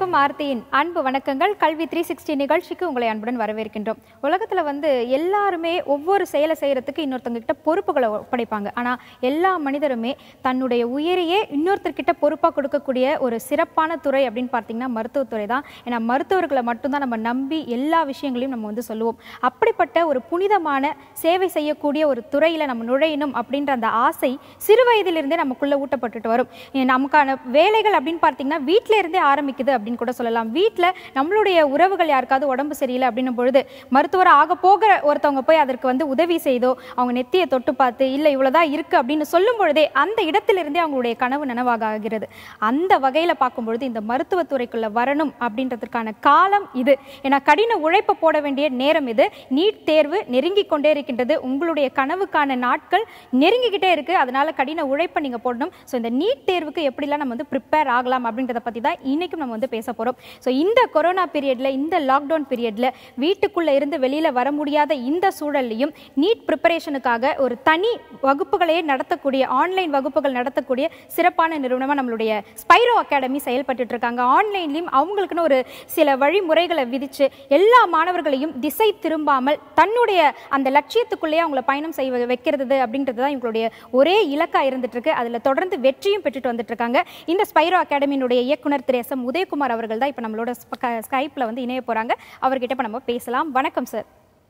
அனைவருக்கும் ஆர்த்தியின் அன்பு வணக்கங்கள் கல்வி த்ரீ சிக்ஸ்டி நிகழ்ச்சிக்கு உங்களை அன்புடன் வரவேற்கின்றோம் உலகத்துல வந்து எல்லாருமே ஒவ்வொரு செயலை செய்யறதுக்கு இன்னொருத்தவங்க கிட்ட பொறுப்புகளை ஒப்படைப்பாங்க ஆனா எல்லா மனிதருமே தன்னுடைய உயிரையே இன்னொருத்தர்கிட்ட பொறுப்பா கொடுக்கக்கூடிய ஒரு சிறப்பான துறை அப்படின்னு பார்த்தீங்கன்னா மருத்துவத்துறை தான் ஏன்னா மருத்துவர்களை மட்டும்தான் நம்ம நம்பி எல்லா விஷயங்களையும் நம்ம வந்து சொல்லுவோம் அப்படிப்பட்ட ஒரு புனிதமான சேவை செய்யக்கூடிய ஒரு துறையில நம்ம நுழையணும் அப்படின்ற அந்த ஆசை சிறு வயதிலிருந்தே நமக்குள்ள ஊட்டப்பட்டுட்டு வரும் ஏ, நமக்கான வேலைகள் அப்படின்னு பார்த்தீங்கன்னா வீட்டில இருந்தே ஆரம்பிக்குது அப்படின்னு கூட சொல்லலாம் வீட்டில் நம்மளுடைய உறவுகள் யாருக்காவது உடம்பு சரியில்லை அப்படின்னும் பொழுது மருத்துவர் ஆக போகிற ஒருத்தவங்க போய் அதற்கு வந்து உதவி செய்தோ அவங்க நெத்தியை தொட்டு பார்த்து இல்லை இவ்வளோதான் இருக்கு அப்படின்னு சொல்லும் பொழுதே அந்த இடத்திலிருந்தே அவங்களுடைய கனவு நனவாக ஆகிறது அந்த வகையில் பார்க்கும்பொழுது இந்த மருத்துவத்துறைக்குள்ள வரணும் அப்படின்றதுக்கான காலம் இது ஏன்னா கடின உழைப்பை போட வேண்டிய நேரம் இது நீட் தேர்வு நெருங்கி கொண்டே இருக்கின்றது உங்களுடைய கனவுக்கான நாட்கள் நெருங்கிக்கிட்டே இருக்கு அதனால கடின உழைப்பை நீங்க போடணும் ஸோ இந்த நீட் தேர்வுக்கு எப்படிலாம் நம்ம வந்து ப்ரிப்பேர் ஆகலாம் அப்படின்றத பத்தி தான் இன்னைக்கும் நம்ம வந்து பேச போறோம் ஸோ இந்த கொரோனா பீரியட்ல இந்த லாக்டவுன் பீரியட்ல வீட்டுக்குள்ள இருந்து வெளியில வர முடியாத இந்த சூழல்லையும் நீட் ப்ரிப்பரேஷனுக்காக ஒரு தனி வகுப்புகளையே நடத்தக்கூடிய ஆன்லைன் வகுப்புகள் நடத்தக்கூடிய சிறப்பான நிறுவனமா நம்மளுடைய ஸ்பைரோ அகாடமி செயல்பட்டுட்டு இருக்காங்க ஆன்லைன்லயும் அவங்களுக்குன்னு ஒரு சில வழிமுறைகளை விதிச்சு எல்லா மாணவர்களையும் திசை திரும்பாமல் தன்னுடைய அந்த லட்சியத்துக்குள்ளேயே அவங்கள பயணம் செய்ய வைக்கிறது அப்படின்றது தான் இவங்களுடைய ஒரே இலக்கா இருந்துட்டு இருக்கு அதுல தொடர்ந்து வெற்றியும் பெற்றுட்டு வந்துட்டு இருக்காங்க இந்த ஸ்பைரோ அகாடமியினுடைய இயக்குனர் திரு எஸ் எம் உதயகுமார் அவர்கள் தான் இப்போ நம்மளோட ஸ்கைப்ல வந்து இணைய போறாங்க அவர்கிட்ட இப்போ நம்ம பேசலாம் வணக்கம் சார்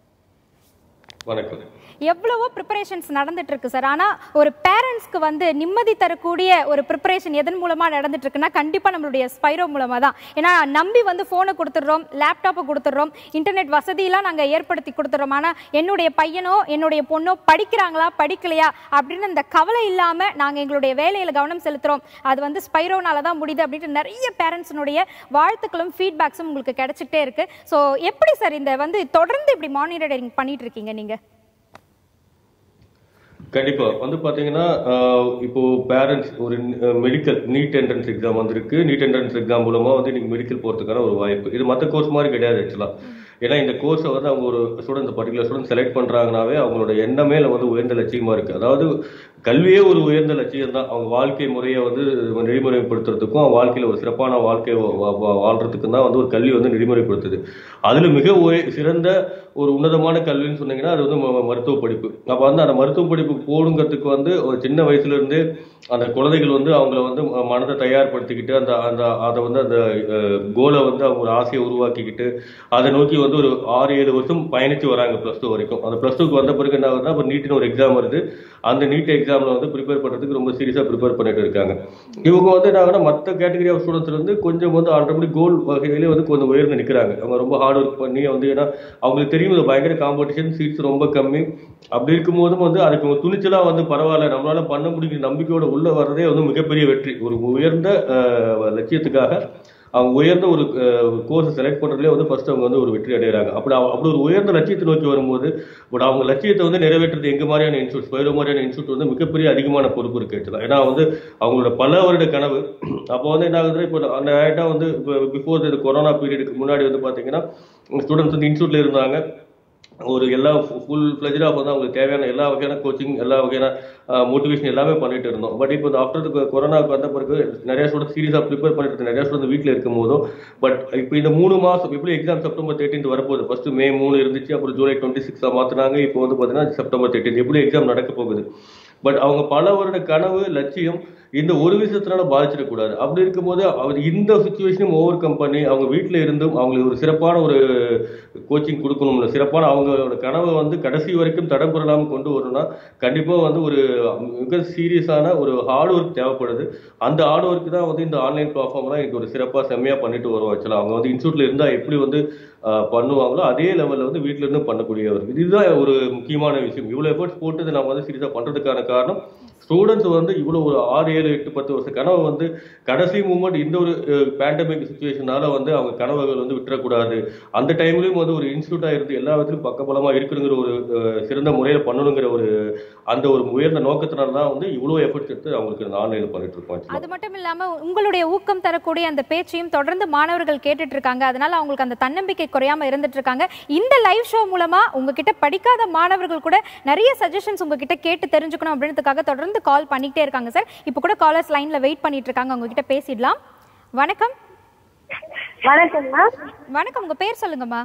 வணக்கம் எவ்வளவோ ப்ரிப்பரேஷன்ஸ் நடந்துட்டு இருக்கு சார் ஆனா ஒரு பேரண்ட்ஸ்க்கு வந்து நிம்மதி தரக்கூடிய ஒரு ப்ரிப்பரேஷன் எதன் மூலமா நடந்துட்டு இருக்குன்னா கண்டிப்பா நம்மளுடைய ஸ்பைரோ மூலமா தான் ஏன்னா நம்பி வந்து போனை கொடுத்துடுறோம் லேப்டாப்பை கொடுத்துடுறோம் இன்டர்நெட் வசதியெல்லாம் நாங்க ஏற்படுத்தி கொடுத்துறோம் ஆனா என்னுடைய பையனோ என்னுடைய பொண்ணோ படிக்கிறாங்களா படிக்கலையா அப்படின்னு இந்த கவலை இல்லாம நாங்க எங்களுடைய வேலையில கவனம் செலுத்துறோம் அது வந்து ஸ்பைரோனால தான் முடியுது அப்படின்ட்டு நிறைய பேரண்ட்ஸினுடைய வாழ்த்துக்களும் ஃபீட்பேக்ஸும் உங்களுக்கு கிடைச்சிட்டே இருக்கு ஸோ எப்படி சார் இந்த வந்து தொடர்ந்து இப்படி மானிட்டரிங் பண்ணிட்டு இருக்கீங்க நீங்க கண்டிப்பா வந்து பாத்தீங்கன்னா ஆஹ், இப்போ பேரண்ட்ஸ் ஒரு மெடிக்கல் நீட் என்ட்ரன்ஸ் எக்ஸாம் வந்திருக்கு நீட் என்ட்ரன்ஸ் எக்ஸாம் மூலமா வந்து நீங்க மெடிக்கல் போறதுக்கான ஒரு வாய்ப்பு இது மற்ற கோர்ஸ் மாதிரி கிடையாது ஆக்சுவலா ஏன்னா இந்த கோர்ஸை வந்து அவங்க ஒரு ஸ்டூடெண்ட் பர்டிகுலர் ஸ்டூடெண்ட் செலக்ட் பண்றாங்கனாவே அவங்களோட எண்ணமே வந்து உயர்ந்த லட்சியமா இருக்கு அதாவது கல்வியே ஒரு உயர்ந்த லட்சியம் தான் அவங்க வாழ்க்கை முறையை வந்து நெறிமுறைப்படுத்துறதுக்கும் அவங்க வாழ்க்கையில ஒரு சிறப்பான வாழ்க்கையை வா- வா- வாழ்றதுக்கும் தான் வந்து ஒரு கல்வி வந்து நெறிமுறைப்படுத்துது அதுல மிக உய- சிறந்த ஒரு உன்னதமான கல்வின்னு சொன்னீங்கன்னா அது வந்து ம- மருத்துவ படிப்பு அப்ப வந்து அந்த மருத்துவ படிப்பு போடுங்கிறதுக்கு வந்து ஒரு சின்ன வயசுல இருந்து அந்த குழந்தைகள் வந்து அவங்கள வந்து ம- மனதை தயார்படுத்திக்கிட்டு அந்த அந்த அதை வந்து அந்த கோலை வந்து அவங்க ஒரு ஆசையை உருவாக்கிக்கிட்டு அதை நோக்கி வந்து ஒரு ஆறு ஏழு வருஷம் பயணிச்சு வராங்க ப்ளஸ் டூ வரைக்கும் அந்த ப்ளஸ் டூக்கு வந்த பிறகு என்ன ஆகுதுன்னா இப்போ நீட்னு ஒரு எக்ஸாம் வருது அந்த நீட் எக்ஸாம்ல வந்து ப்ரிப்பேர் பண்றதுக்கு ரொம்ப சீரியஸா ப்ரிப்பேர் பண்ணிட்டு இருக்காங்க இவங்க வந்து என்ன மற்ற கேட்டகரி ஆஃப் ஸ்டூடெண்ட்ஸ் வந்து கொஞ்சம் வந்து ஆல்ரெடி கோல் வகையிலே வந்து கொஞ்சம் உயர்ந்து நிற்கிறாங்க அவங்க ரொம்ப ஹார்ட் ஒர்க் பண்ணி வந்து ஏன்னா அவங்களுக்கு தெரியும் இது பயங்கர காம்படிஷன் சீட்ஸ் ரொம்ப கம்மி அப்படி இருக்கும்போதும் வந்து அதுக்கு ஒரு துணிச்சலா வந்து பரவாயில்ல நம்மளால பண்ண முடியும் நம்பிக்கையோட உள்ள வர்றதே வந்து மிகப்பெரிய வெற்றி ஒரு உயர்ந்த அஹ், லட்சியத்துக்காக அவங்க உயர்ந்த ஒரு கோர்ஸ் செலக்ட் பண்றதுலேயே வந்து ஃபர்ஸ்ட் அவங்க வந்து ஒரு வெற்றி அடைகிறாங்க அப்படி அவ- அப்படி ஒரு உயர்ந்த லட்சியத்தை நோக்கி வரும்போது பட் அவங்க லட்சியத்தை வந்து நிறைவேற்றுறது எங்க மாதிரியான இன்ஸ்டியூட் ஸ்பைரோ மாதிரியான இன்ஸ்டியூட் வந்து மிகப்பெரிய அதிகமான பொறுப்பு இருக்கு actually. ஏன்னா வந்து அவங்களோட பல வருட கனவு அப்போ வந்து என்ன ஆகுதுன்னா இப்போ அந்த டேரக்டா வந்து பிஃபோர் இந்த கொரோனா பீரியடுக்கு முன்னாடி வந்து பாத்தீங்கன்னா ஸ்டூடெண்ட்ஸ் வந்து இன்ஸ்டியூட்ல இருந்தாங்க ஒரு எல்லா ஃபுல் ஃபிளஜாக வந்து அவங்களுக்கு தேவையான எல்லா வகையான கோச்சிங் எல்லா வகையான மோட்டிவேஷன் எல்லாமே பண்ணிட்டு இருந்தோம் பட் இப்போ இந்த ஆஃப்டர் கொரோனாவுக்கு வந்த பிறகு நிறைய ஸ்டூடெண்ட் சீரியஸாக ப்ரிப்பேர் பண்ணிட்டு இருக்க நிறைய ஸ்டூடெண்ட் வீட்டில் இருக்கும் போதும் பட் இப்போ இந்த மூணு மாதம் எப்படி எக்ஸாம் செப்டம்பர் தேர்ட்டின் வரப்போகுது ஃபர்ஸ்ட் மே மூணு இருந்துச்சு அப்புறம் ஜூலை டுவெண்ட்டி சிக்ஸாக மாற்றினாங்க இப்போ வந்து பார்த்தீங்கன்னா செப்டம்பர் தேர்ட்டின் எப்படி எக்ஸாம் நடக்க போகுது பட் அவங்க பல வருட கனவு லட்சியம் இந்த ஒரு விஷயத்தினால பாதிச்சிடக்கூடாது அப்படி இருக்கும்போது அவர் இந்த சுச்சுவேஷனும் ஓவர் கம் பண்ணி அவங்க வீட்டில் இருந்தும் அவங்களுக்கு ஒரு சிறப்பான ஒரு கோச்சிங் கொடுக்கணும்ல சிறப்பான அவங்களோட கனவை வந்து கடைசி வரைக்கும் தடம் பெறலாமல் கொண்டு வரணும்னா கண்டிப்பாக வந்து ஒரு மிக சீரியஸான ஒரு ஹார்ட் ஒர்க் தேவைப்படுது அந்த ஹார்ட் ஒர்க் தான் வந்து இந்த ஆன்லைன் பிளாட்ஃபார்ம்லாம் எனக்கு ஒரு சிறப்பாக செம்மையாக பண்ணிட்டு வரும் ஆக்சுவலாக அவங்க வந்து இன்ஸ்டியூட்ல இருந்தால் எப்படி வந்து ஆஹ், பண்ணுவாங்களோ அதே லெவலில் வந்து வீட்டில இருந்து பண்ணக்கூடிய ஒரு இதுதான் ஒரு முக்கியமான விஷயம் இவ்வளோ எஃபர்ட்ஸ் போட்டு இதை நம்ம வந்து சீரியஸாக பண்ணுறதுக்கான காரணம் ஸ்டூடெண்ட்ஸ் வந்து இவ்வளோ ஒரு ஆறு ஏழு எட்டு பத்து வருஷ கனவு வந்து கடைசி மூமெண்ட் இந்த ஒரு பேண்டமிக் சுச்சுவேஷனால வந்து அவங்க கனவுகள் வந்து விட்டுறக்கூடாது அந்த டைம்லயும் வந்து ஒரு இன்ஸ்டியூட்டா இருந்து எல்லா விதத்திலும் பக்கபலமா இருக்கணுங்கிற ஒரு அஹ், சிறந்த முறையில பண்ணணுங்கிற ஒரு அந்த ஒரு உயர்ந்த நோக்கத்தினால தான் வந்து இவ்வளோ எஃபர்ட்ஸ் எடுத்து அவங்களுக்கு இந்த ஆன்லைன்ல பண்ணிட்டு இருக்கோம் actually. அது மட்டும் இல்லாம உங்களுடைய ஊக்கம் தரக்கூடிய அந்த பேச்சையும் தொடர்ந்து மாணவர்கள் கேட்டுட்டு இருக்காங்க அதனால அவங்களுக்கு அந்த தன்னம்பிக்கை குறையாம இருந்துட்டு இருக்காங்க இந்த லைவ் ஷோ மூலமா உங்ககிட்ட படிக்காத மாணவர்கள் கூட நிறைய சஜஷன்ஸ் உங்ககிட்ட கேட்டு தெரிஞ்சுக்கணும் அப்படின்றதுக்காக தொடர்ந்து கால் பண்ணிக்கிட்டே இருக்காங்க சார் இப்போ கூட காலர்ஸ் லைன்ல வெயிட் பண்ணிட்டு இருக்காங்க உங்ககிட்ட பேசிடலாம் வணக்கம் வணக்கம்மா வணக்கம் உங்க பேர் சொல்லுங்கம்மா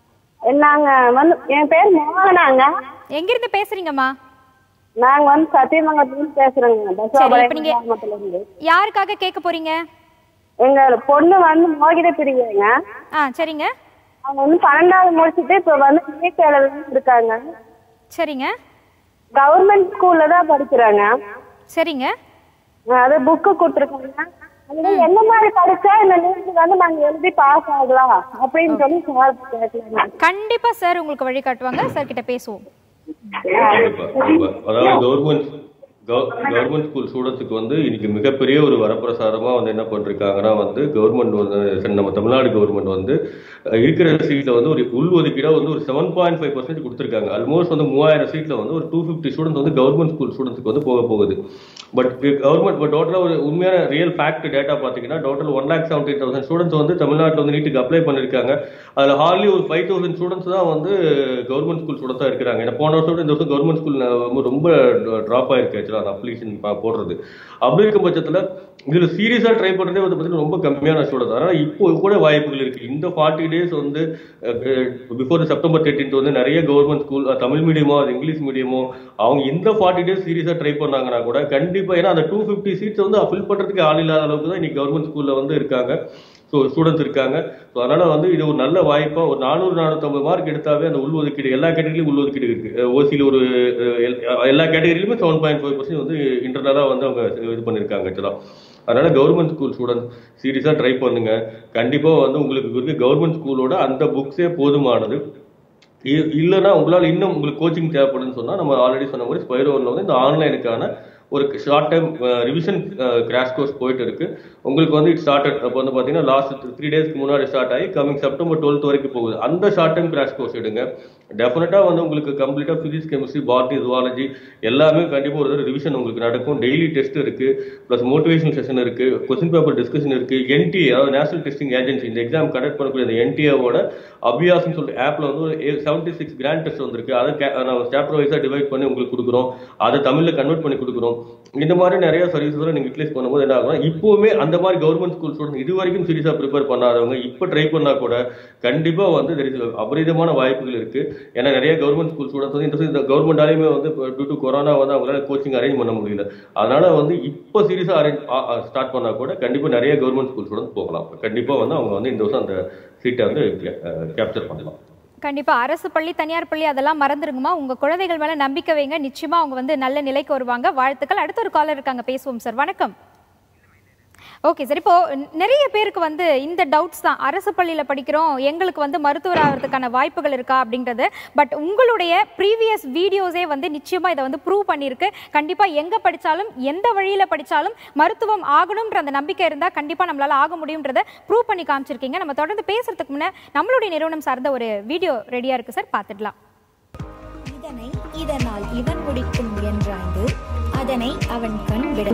நாங்க வந்து என் பேர் மோகனாங்க எங்கிருந்து பேசுறீங்கம்மா நாங்க வந்து சத்தியமங்கலத்துல பேசுறோங்க சரி, பசுவாபாளையம் இப்ப நீங்க- கிராமத்துல இருந்து யாருக்காக கேட்க போறீங்க எங்க பொண்ணு வந்து மோகித பிரிவுங்க ஆ சரிங்க அவங்க வந்து பன்னெண்டாவது முடிச்சுட்டு இப்ப வந்து நீட் எழுதணும் இருக்காங்க சரிங்க கவர்மெண்ட் ஸ்கூல்ல தான் படிக்கிறாங்க சரிங்க அது புக்கு கொடுத்துருக்காங்க அதுல என்ன மாதிரி படிச்சா இந்த நீட் வந்து நாங்க எழுதி பாஸ் ஆகலாம் அப்படின்னு சொல்லி சார் கேட்கலாங்க கண்டிப்பா சார் உங்களுக்கு வழி காட்டுவாங்க சார் கிட்ட பேசுவோம் கண்டிப்பா கண்டிப்பா அதாவது கவர்மெண்ட் கவர்மெண்ட் ஸ்கூல் ஸ்டூடெண்ட்ஸுக்கு வந்து இன்னைக்கு மிகப்பெரிய ஒரு வரப்பிரசாரமா வந்து என்ன பண்ணிருக்காங்கன்னா வந்து கவர்மெண்ட் வந்து சரி, நம்ம தமிழ்நாடு கவர்மெண்ட் வந்து அஹ், இருக்கிற சீட்ல வந்து ஒரு உள் ஒதுக்கீடா வந்து ஒரு செவன் பாயிண்ட் ஃபைவ் பர்சன்ட் கொடுத்துருக்காங்க ஆல்மோஸ்ட் வந்து மூவாயிரம் சீட்ல வந்து ஒரு டூ ஃபிஃப்டி ஸ்டூடெண்ட்ஸ் வந்து கவர்மெண்ட் ஸ்கூல் ஸ்டூடெண்ட்ஸ்க்கு வந்து போக போகுது பட் கவர்மெண்ட் பட் டோட்டலா ஒரு உண்மையான ரியல் ஃபேக்ட் டேட்டா பாத்தீங்கன்னா total one lakh seventy thousand students வந்து தமிழ்நாட்டில் வந்து நீட்டுக்கு அப்ளை பண்ணிருக்காங்க அதுல ஹார்லி ஒரு ஃபைவ் தௌசண்ட் ஸ்டூடெண்ட்ஸ் தான் வந்து கவர்மெண்ட் ஸ்கூல் ஸ்டூடெண்ட்ஸா இருக்கிறாங்க ஏன்னா போன வருஷம் விட இந்த வருஷம் கவர்மெண்ட் ஸ்கூல் ரொம்ப ட்ராப் ஆயிருக்கு ஆக்சுவலா அந்த அப்ளிகேஷன் போடுறது அப்படி இருக்கும் பட்சத்துல இதுல சீரியஸா ட்ரை பண்றதே வந்து பாத்தீங்கன்னா ரொம்ப கம்மியான ஸ்டூடெண்ட் அதனால இப்போ கூட வாய்ப்புகள் இருக்கு இந்த ஃபார்ட்டி டேஸ் வந்து பிஃபோர் செப்டம்பர் தேர்ட்டின்த் வந்து நிறைய கவர்மெண்ட் ஸ்கூல் தமிழ் மீடியமோ அது இங்கிலீஷ் மீடியமோ அவங்க இந்த ஃபார்ட்டி டேஸ் சீரியஸா ட்ரை பண்ணாங்கன்னா கூட கண்டிப்பா ஏன்னா அந்த டூ ஃபிஃப்டி சீட்ஸ் வந்து ஃபில் பண்றதுக்கு ஆள் இல்லாத அளவுக்கு தான் இன்னைக்கு கவர்மெண்ட் ஸ்கூல்ல வந்து இருக்காங்க ஸோ ஸ்டூடெண்ட்ஸ் இருக்காங்க ஸோ அதனால வந்து இது ஒரு நல்ல வாய்ப்பா ஒரு நானூறு நானூற்றம்பது மார்க் எடுத்தாவே அந்த உள் ஒதுக்கீடு எல்லா கேட்டகரியிலும் உள் ஒதுக்கீடு இருக்கு ஓசியில் ஒரு அஹ், எல்- எல்லா கேட்டகரியிலுமே செவன் பாயிண்ட் ஃபைவ் பர்சன்ட் வந்து இன்டர்னலாக வந்து அவங்க இது பண்ணியிருக்காங்க ஆக்சுவலாக அதனால கவர்மெண்ட் ஸ்கூல் ஸ்டூடெண்ட்ஸ் சீரியஸாக ட்ரை பண்ணுங்க கண்டிப்பாக வந்து உங்களுக்கு இருக்கு கவர்மெண்ட் ஸ்கூலோட அந்த புக்ஸே போதுமானது இ- இல்லைன்னா உங்களால் இன்னும் உங்களுக்கு கோச்சிங் தேவைப்படுதுன்னு சொன்னா நம்ம ஆல்ரெடி சொன்ன மாதிரி ஸ்பைரோவில் வந்து இந்த ஆன்லைனுக்கான ஒரு short time revision crash course போயிட்டு இருக்கு உங்களுக்கு வந்து இட் ஸ்டார்டட் அப்போ வந்து பார்த்தீங்கன்னா லாஸ்ட் த்ரீ டேஸ்க்கு முன்னாடி ஸ்டார்ட் ஆகி கமிங் செப்டம்பர் டுவெல்த் வரைக்கும் போகுது அந்த ஷார்ட் டைம் கிராஷ் கோர்ஸ் எடுங்க டெஃபினட்டாக வந்து உங்களுக்கு கம்ப்ளீட்டாக ஃபிசிக்ஸ் கெமிஸ்ட்ரி பாட்னி ஜுவாலஜி எல்லாமே கண்டிப்பாக ஒரு ரிவிஷன் உங்களுக்கு நடக்கும் டெய்லி டெஸ்ட் இருக்கு ப்ளஸ் மோட்டிவேஷன் செஷன் இருக்கு கொஸ்டின் பேப்பர் டிஸ்கஷன் இருக்கு என்டிஏ அதாவது நேஷனல் டெஸ்டிங் ஏஜென்சி இந்த எக்ஸாம் கண்டக்ட் பண்ணக்கூடிய இந்த என்டிஏவோட அபியாசம் சொல்லிட்டு ஆப்ல வந்து ஒரு செவன்டி சிக்ஸ் கிராண்ட் டெஸ்ட் வந்திருக்கு அதை கே- நம்ம சாப்டர் வைஸா டிவைட் பண்ணி உங்களுக்கு கொடுக்குறோம் அதை தமிழ்ல கன்வெர்ட் பண்ணி கொடுக்குறோம் இந்த மாதிரி நிறைய சர்வீசஸ் நீங்க யூட்டிலைஸ் பண்ணும்போது என்ன ஆகும் இப்போவுமே அந்த மாதிரி கவர்மெண்ட் ஸ்கூல் ஸ்டூடெண்ட் இது வரைக்கும் சீரியஸா ப்ரிப்பேர் பண்ணாதவங்க இப்போ ட்ரை பண்ணா கூட கண்டிப்பா வந்து there is a அபரிதமான வாய்ப்புகள் இருக்கு ஏன்னா நிறைய கவர்மெண்ட் ஸ்கூல் ஸ்டூடெண்ட்ஸ் வந்து இந்த- இந்த கவர்மெண்டாலையுமே வந்து டியூ டு கொரோனா வந்து அவங்களால கோச்சிங் அரேஞ்ச் பண்ண முடியல அதனால வந்து இப்போ சீரியஸா அரேஞ்ச் ஸ்டார்ட் பண்ணா கூட கண்டிப்பா நிறைய கவர்மெண்ட் ஸ்கூல் ஸ்டூடெண்ட்ஸ் போகலாம் கண்டிப்பா வந்து அவங்க வந்து இந்த வருஷம் அந்த சீட்டை வந்து கேப்சர் பண்ணலாம் கண்டிப்பா அரசு பள்ளி தனியார் பள்ளி அதெல்லாம் மறந்துருங்கம்மா உங்க குழந்தைகள் மேல நம்பிக்கை வைங்க நிச்சயமா அவங்க வந்து நல்ல நிலைக்கு வருவாங்க வாழ்த்துக்கள் அடுத்த ஒரு காலர் இருக்காங்க பேசுவோம் சார் வணக்கம் ஓகே சார் இப்போ ந- நிறைய பேருக்கு வந்து இந்த டவுட்ஸ் தான் அரசு பள்ளியில படிக்கிறோம் எங்களுக்கு வந்து மருத்துவர் ஆகிறதுக்கான வாய்ப்புகள் இருக்கா அப்படின்றது பட் உங்களுடைய ப்ரீவியஸ் வீடியோஸே வந்து நிச்சயமா இதை வந்து ப்ரூவ் பண்ணியிருக்கு கண்டிப்பா எங்க படிச்சாலும் எந்த வழியில படிச்சாலும் மருத்துவம் ஆகணும்ன்ற அந்த நம்பிக்கை இருந்தா கண்டிப்பா நம்மளால ஆக முடியும்ன்றதை ப்ரூவ் பண்ணி காமிச்சிருக்கீங்க நம்ம தொடர்ந்து பேசுறதுக்கு முன்ன நம்மளுடைய நிறுவனம் சார்ந்த ஒரு வீடியோ ரெடியா இருக்கு சார் பார்த்துடலாம் இதனை இதனால் இவன் முடிக்கும் என்றாய்ந்து அதனை அவன் கண் விட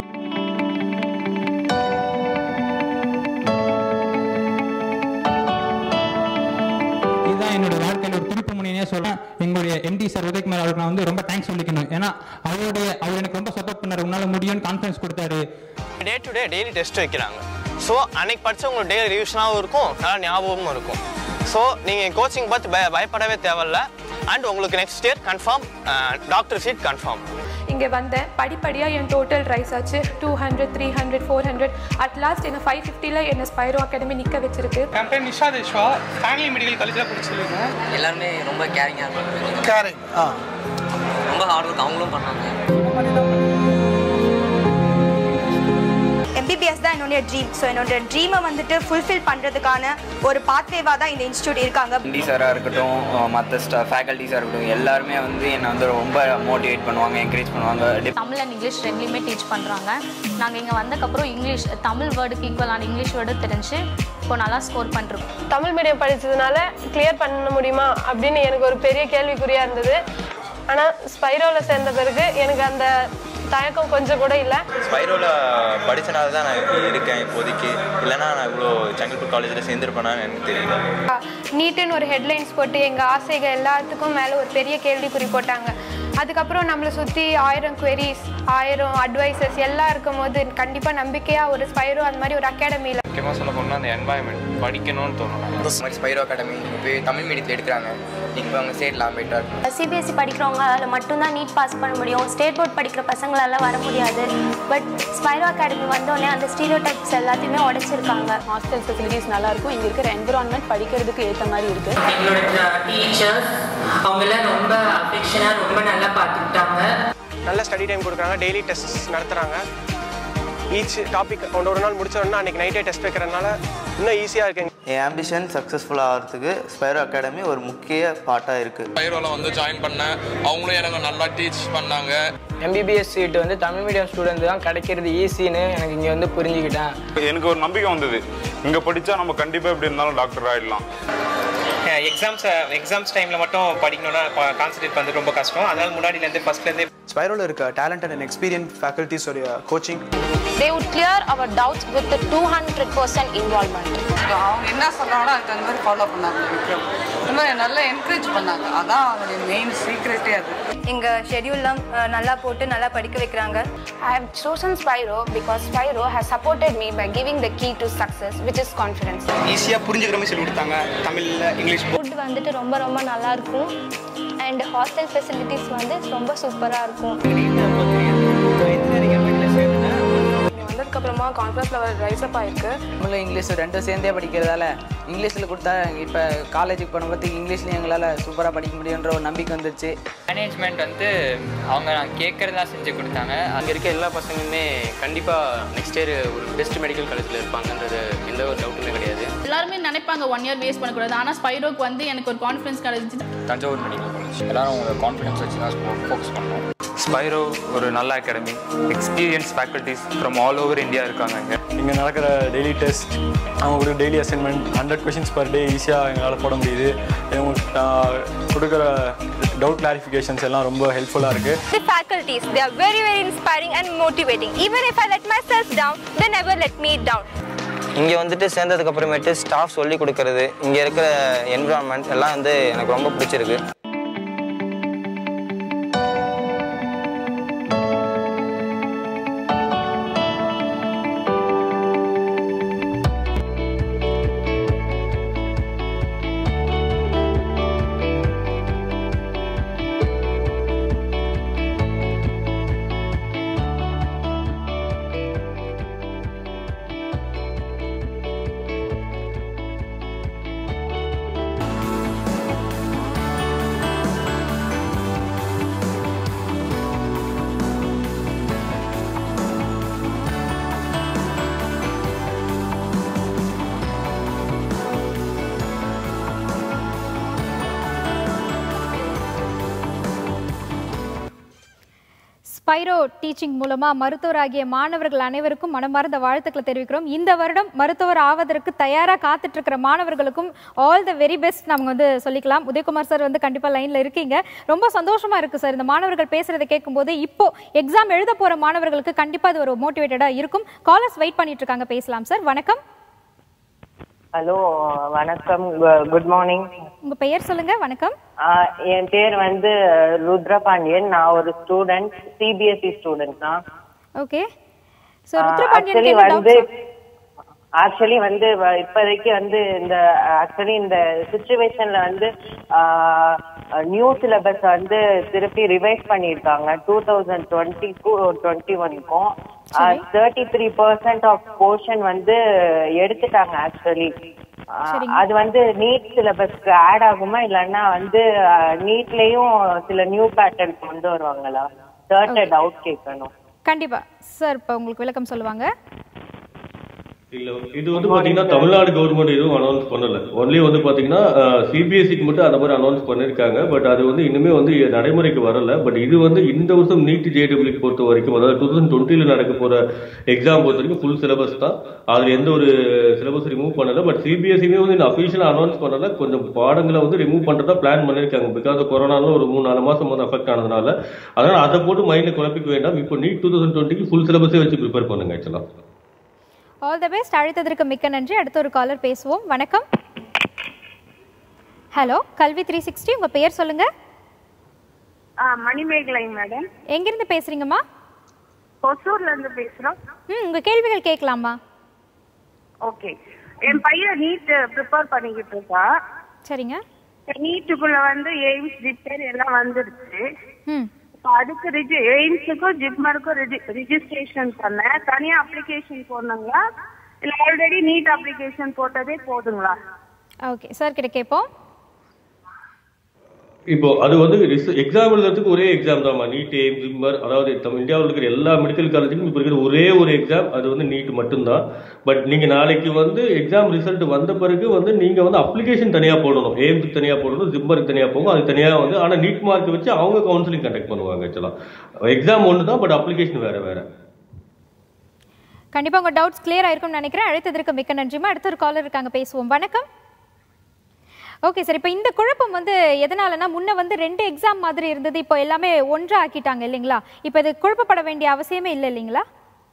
இதுதான் என்னோட வாழ்க்கையில் ஒரு திருப்பு முனையே சொல்றேன் எங்களுடைய எம்டி சார் உதயகுமார் அவருக்கு நான் வந்து ரொம்ப தேங்க்ஸ் சொல்லிக்கணும் ஏன்னா அவருடைய அவர் எனக்கு ரொம்ப சப்போர்ட் பண்ணாரு உன்னால முடியும்னு கான்ஃபிடன்ஸ் கொடுத்தாரு day to day daily test வைக்கிறாங்க ஸோ அன்னைக்கு படிச்ச உங்களுக்கு டெய்லி ரிவிஷனாகவும் இருக்கும் நல்லா ஞாபகமும் இருக்கும் ஸோ நீங்கள் கோச்சிங் பார்த்து பய பயப்படவே தேவையில்ல அண்ட் உங்களுக்கு next year confirm doctor seat confirm இங்கே வந்தேன் படிப்படியாக என் டோட்டல் ரைஸ் ஆச்சு two hundred three hundred four hundred at last என்ன ஃபைவ் ஃபிஃப்டியில் என்ன ஸ்பைரோ அகாடமி நிற்க வச்சிருக்கு என் பேர் நிஷா தேஷ்வா ஃபேமிலி மெடிக்கல் காலேஜில் படிச்சிருக்கேன் எல்லாருமே ரொம்ப கேரிங்காக இருப்பாங்க கேரிங் ஆ ரொம்ப ஹார்ட் ஒர்க் அவங்களும் பண்ணாங்க எம்பிபிஎஸ் தான் என்னுடைய ட்ரீம் ஸோ என்னோட ட்ரீமை வந்துட்டு ஃபுல்ஃபில் பண்ணுறதுக்கான ஒரு பாத்வேவாக தான் இந்த இன்ஸ்டியூட் இருக்காங்க எம்டி சாராக இருக்கட்டும் மற்ற ஸ்டா ஃபேக்கல்ட்டிஸாக இருக்கட்டும் எல்லாருமே வந்து என்னை வந்து ரொம்ப மோட்டிவேட் பண்ணுவாங்க என்கரேஜ் பண்ணுவாங்க தமிழ் அண்ட் இங்கிலீஷ் ரெண்டுலேயுமே டீச் பண்ணுறாங்க நாங்கள் இங்கே வந்தக்கப்புறம் இங்கிலீஷ் தமிழ் வேர்டுக்கு ஈக்குவலான இங்கிலீஷ் வேர்டு தெரிஞ்சு இப்போ நல்லா ஸ்கோர் பண்ணுறோம் தமிழ் மீடியம் படித்ததுனால கிளியர் பண்ண முடியுமா அப்படின்னு எனக்கு ஒரு பெரிய கேள்விக்குறியாக இருந்தது ஆனால் ஸ்பைரோவில் சேர்ந்த பிறகு எனக்கு அந்த தயக்கம் கொஞ்சம் கூட இல்லை ஸ்பைரோவில் படித்தனால தான் நான் இப்படி இருக்கேன் இப்போதைக்கு இல்லைன்னா நான் இவ்வளோ செங்கல்பட்டு காலேஜில் சேர்ந்துருப்பேனான்னு எனக்கு தெரியல நீட்டுன்னு ஒரு ஹெட்லைன்ஸ் போட்டு எங்கள் ஆசைகள் எல்லாத்துக்கும் மேலே ஒரு பெரிய கேள்விக்குறி போட்டாங்க அதுக்கப்புறம் நம்மளை சுற்றி ஆயிரம் queries ஆயிரம் அட்வைசஸ் எல்லாம் இருக்கும்போது கண்டிப்பாக நம்பிக்கையாக ஒரு ஸ்பைரோ அந்த மாதிரி ஒரு அகாடமியில் முக்கியமாக சொல்ல போனால் அந்த என்வாயன்மெண்ட் படிக்கணும்னு தோணும் இந்த மாதிரி ஸ்பைரோ அகாடமி இப்போ தமிழ் மீடியத்தில் எடுக்கிறாங்க இப்போ அவங்க ஸ்டேட்லாம் போயிட்டாரு சிபிஎஸ்சி படிக்கிறவங்க அதில் மட்டும்தான் நீட் பாஸ் பண்ண முடியும் ஸ்டேட் போர்ட் படிக்கிற பசங்களால வர முடியாது பட் ஸ்பைரோ அகாடமி வந்தோடனே அந்த ஸ்டீரியோ டைப்ஸ் எல்லாத்தையுமே உடைச்சிருக்காங்க ஹாஸ்டல் ஃபெசிலிட்டிஸ் நல்லா இருக்கும் இங்கே இருக்கிற என்விரான்மெண்ட் படிக்கிறதுக்கு ஏற்ற மாதிரி இருக்கு எங்களோட டீச்சர்ஸ் அவங்கெல்லாம் ரொம்ப அஃபெக்ஷனாக ரொம்ப நல்லா பார்த்துக்கிட்டாங்க நல்ல ஸ்டடி டைம் கொடுக்குறாங்க டெய்லி டெஸ்ட் நடத்துகிறாங்க ஈச் டாபிக் ஒன்று ஒரு நாள் முடிச்ச உடனே அன்றைக்கி நைட்டே டெஸ்ட் வைக்கிறதுனால இன்னும் ஈஸியாக இருக்குங்க என் ஆம்பிஷன் சக்ஸஸ்ஃபுல் ஆகிறதுக்கு ஸ்பைரோ அகாடமி ஒரு முக்கிய பாட்டாக இருக்குது பைரோவில் வந்து ஜாயின் பண்ணேன் அவங்களும் எனக்கு நல்லா டீச் பண்ணாங்க எம்பிபிஎஸ் சீட் வந்து தமிழ் மீடியம் ஸ்டூடெண்ட் தான் கிடைக்கிறது ஈஸின்னு எனக்கு இங்கே வந்து புரிஞ்சுக்கிட்டேன் எனக்கு ஒரு நம்பிக்கை வந்தது இங்கே படித்தா நம்ம கண்டிப்பாக எப்படி இருந்தாலும் டாக்டர் ஆகிடலாம் எக்ஸாம்ஸ் எக்ஸாம்ஸ் டைமில் மட்டும் படிக்கணும்னா கான்சன்ட்ரேட் பண்ணுறது ரொம்ப கஷ்டம் அதனால முன்னாடிலேருந்து ஃபஸ்ட்லேருந்தே ஸ்பைரோவில் இருக்க டேலண்டட் அண்ட் எக்ஸ்பீரியன்ஸ் ஃபேக்கல்ட்டிஸோடைய coaching they would clear our doubts with the 200% involvement. அவங்க என்ன சொல்கிறாங்களோ அதுக்கு தகுந்த மாதிரி ஃபாலோ பண்ணாங்க விக்ரம் இந்த மாதிரி நல்லா என்கரேஜ் பண்ணாங்க அதான் அவங்களுடைய மெயின் சீக்ரெட்டே அது எங்கள் ஷெடியூல்லாம் நல்லா போட்டு நல்லா படிக்க வைக்கிறாங்க I have chosen Spyro because Spyro has supported me by giving the key to success, which is confidence. ஈஸியாக புரிஞ்சுக்கிற மாதிரி சொல்லி கொடுத்தாங்க தமிழில் இங்கிலீஷ் ஃபுட் வந்துட்டு ரொம்ப ரொம்ப நல்லா இருக்கும் அண்ட் ஹாஸ்டல் ஃபெசிலிட்டிஸ் வந்து ரொம்ப சூப்பராக இருக்கும் வந்ததுக்கப்புறமா கான்ஃபிடன்ஸ் லெவல் ரைஸ் அப் ஆயிருக்கு தமிழ் இங்கிலீஷ் ரெண்டும் சேர்ந்தே படிக்கிறதால இங்கிலீஷில் கொடுத்தா இப்போ காலேஜுக்கு போனபோது இங்கிலீஷ்லையும் எங்களால் சூப்பராக படிக்க முடியுன்ற ஒரு நம்பிக்கை வந்துச்சு மேனேஜ்மெண்ட் வந்து அவங்க நான் கேட்குறதா செஞ்சு கொடுத்தாங்க அங்கே இருக்க எல்லா பசங்களுமே கண்டிப்பாக நெக்ஸ்ட் இயர் ஒரு பெஸ்ட் மெடிக்கல் காலேஜில் இருப்பாங்கன்றது எந்த ஒரு டவுட்டுமே கிடையாது எல்லாருமே நினைப்பாங்க ஒன் இயர் வேஸ்ட் பண்ணக்கூடாது ஆனால் ஸ்பைரோக்கு வந்து எனக்கு ஒரு கான்ஃபிடன்ஸ் கிடைச்சிச்சு தஞ்சாவூர் மெடிக்கல் காலேஜ் எல்லாரும் அவங்க கான்ஃபிடன்ஸ் வச்சு தான் ஃபோக்கஸ் பண்ணணும் ஸ்பைரோ ஒரு நல்ல academy experience faculties from all over India இருக்காங்க இங்கே இங்கே நடக்கிற டெய்லி டெஸ்ட் அவங்க கொடுக்குற daily assignment hundred questions per day ஈஸியாக எங்களால் போட முடியுது இவங்க ஆஹ், கொடுக்குற டவுட் கிளாரிஃபிகேஷன்ஸ் எல்லாம் ரொம்ப ஹெல்ப்ஃபுல்லாக இருக்குது The faculties, they are very, very inspiring and motivating. Even if I let myself down, they never let me down. இங்கே வந்துட்டு சேர்ந்ததுக்கு அப்புறமேட்டு ஸ்டாஃப் சொல்லி கொடுக்கறது இங்கே இருக்கிற என்விரான்மெண்ட் எல்லாம் வந்து எனக்கு ரொம்ப பிடிச்சிருக்கு ஸ்பைரோ டீச்சிங் மூலமா மருத்துவராகிய மாணவர்கள் அனைவருக்கும் மனமார்ந்த வாழ்த்துக்களை தெரிவிக்கிறோம் இந்த வருடம் மருத்துவர் ஆவதற்கு தயாரா காத்துட்டு இருக்கிற மாணவர்களுக்கும் ஆல் த வெரி பெஸ்ட் நம்ம வந்து சொல்லிக்கலாம் உதயகுமார் சார் வந்து கண்டிப்பா லைன்ல இருக்கீங்க ரொம்ப சந்தோஷமா இருக்கு சார் இந்த மாணவர்கள் பேசுறதை கேட்கும்போது இப்போ எக்ஸாம் எழுத போற மாணவர்களுக்கு கண்டிப்பா இது ஒரு மோட்டிவேட்டடா இருக்கும் காலர்ஸ் வெயிட் பண்ணிட்டு இருக்காங்க பேசலாம் சார் வணக்கம் ஹலோ வணக்கம் குட் மார்னிங் உங்க பெயர் சொல்லுங்க வணக்கம் என் பேர் வந்து ருத்ர பாண்டியன் நான் ஒரு ஸ்டூடெண்ட் சிபிஎஸ்இ ஸ்டூடெண்ட் தான் ஓகே சோ ஆக்சுவலி வந்து ஆக்சுவலி வந்து வ- இப்போதைக்கு வந்து இந்த ஆக்சுவலி இந்த சுச்சுவேஷன்ல வந்து நியூ சிலபஸ் வந்து திருப்பி ரிவைஸ் பண்ணியிருக்காங்க two thousand twenty two twenty ஒன்க்கும் thirty three percent of portion வந்து எடுத்துட்டாங்க ஆக்சுவலி அது வந்து நீட் சிலபஸ்க்கு ஆட் ஆகுமா இல்லைன்னா வந்து நீட்லயும் சில நியூ பேட்டர்ன் கொண்டு வருவாங்களா தேர்ட் டவுட் கேட்கணும் கண்டிப்பா சார் இப்போ உங்களுக்கு விளக்கம் சொல்லுவாங்க இல்ல இது வந்து பாத்தீங்கன்னா தமிழ்நாடு கவர்மெண்ட் எதுவும் அனௌன்ஸ் பண்ணல ஒன்லி வந்து பாத்தீங்கன்னா சிபிஎஸ்சிக்கு மட்டும் அந்த மாதிரி அனௌன்ஸ் பண்ணிருக்காங்க பட் அது வந்து இன்னுமே வந்து நடைமுறைக்கு வரல பட் இது வந்து இந்த வருஷம் நீட் ஜேடபிள்யூ பொறுத்த வரைக்கும் அதாவது டூ தௌசண்ட் டுவெண்ட்டில நடக்க போற எக்ஸாம் பொறுத்த வரைக்கும் ஃபுல் சிலபஸ் தான் அதுல எந்த ஒரு சிலபஸ் ரிமூவ் பண்ணல பட் சிபிஎஸ்சியுமே வந்து அஃபிஷியலா அனௌன்ஸ் பண்ணல கொஞ்சம் பாடங்களை வந்து ரிமூவ் பண்றதா பிளான் பண்ணிருக்காங்க பிகாஸ் கொரோனால ஒரு மூணு நாலு மாசம் வந்து அஃபெக்ட் ஆனதுனால அதனால அதை போட்டு மைண்ட்ல குழப்பிக்க வேண்டாம் இப்போ நீட் டூ தௌசண்ட் டுவெண்ட்டிக்கு ஃபுல் சிலபஸே வச்சு ப்ரிப்பேர் பண்ணுங்க ஆக்சுவலா ஆல் த பெஸ்ட் அழைத்ததற்கு மிக்க நன்றி அடுத்த ஒரு காலர் பேசுவோம் வணக்கம் ஹலோ கல்வி த்ரீ சிக்ஸ்டி உங்க பெயர் சொல்லுங்க ஆ மணிமேகலை மேடம் எங்கிருந்து பேசுறீங்கம்மா ஒசூர்ல இருந்து பேசுறோம் ம் உங்க கேள்விகள் கேட்கலாமா ஓகே என் பையன் நீட் ப்ரிப்பேர் பண்ணிக்கிட்டு இருக்கா சரிங்க நீட்டுக்குள்ள வந்து எய்ம்ஸ் ஜிப்டர் எல்லாம் வந்துருச்சு ம் இப்போ அதுக்கு ரிஜி எய்ம்ஸுக்கும் ஜிப்மருக்கும் ரிஜி ரிஜிஸ்ட்ரேஷன் பண்ணேன் தனியா அப்ளிகேஷன் போடணுங்களா இல்ல ஆல்ரெடி நீட் அப்ளிகேஷன் போட்டதே போதுங்களா ஓகே சார் கிட்ட கேட்போம் இப்போ அது வந்து எக்ஸாம் எழுதுறதுக்கு ஒரே எக்ஸாம் தான்மா நீட் எய்ம் ஜிம்மர் அதாவது நம்ம இந்தியாவில் இருக்கிற எல்லா மெடிக்கல் காலேஜுக்கும் இப்போ இருக்கிற ஒரே ஒரு எக்ஸாம் அது வந்து நீட் மட்டும்தான் பட் நீங்க நாளைக்கு வந்து எக்ஸாம் ரிசல்ட் வந்த பிறகு வந்து நீங்க வந்து அப்ளிகேஷன் தனியா போடணும் எய்ம்க்கு தனியா போடணும் ஜிம்மருக்கு தனியா போகும் அது தனியா வந்து ஆனா நீட் மார்க் வச்சு அவங்க கவுன்சிலிங் கண்டக்ட் பண்ணுவாங்க ஆக்சுவலா எக்ஸாம் ஒன்று தான் பட் அப்ளிகேஷன் வேற வேற கண்டிப்பா உங்க டவுட்ஸ் கிளியர் ஆயிருக்கும்னு நினைக்கிறேன் அழைத்ததற்கு மிக்க நன்றிமா அடுத்த ஒரு காலர் இருக்காங்க பேசுவோம் வணக்கம் ஓகே சார் இப்போ இந்த குழப்பம் வந்து எதனாலனா முன்ன வந்து ரெண்டு எக்ஸாம் மாதிரி இருந்தது இப்போ எல்லாமே ஒன்றா ஆக்கிட்டாங்க இல்லைங்களா இப்போ இது குழப்பப்பட வேண்டிய அவசியமே இல்லை இல்லைங்களா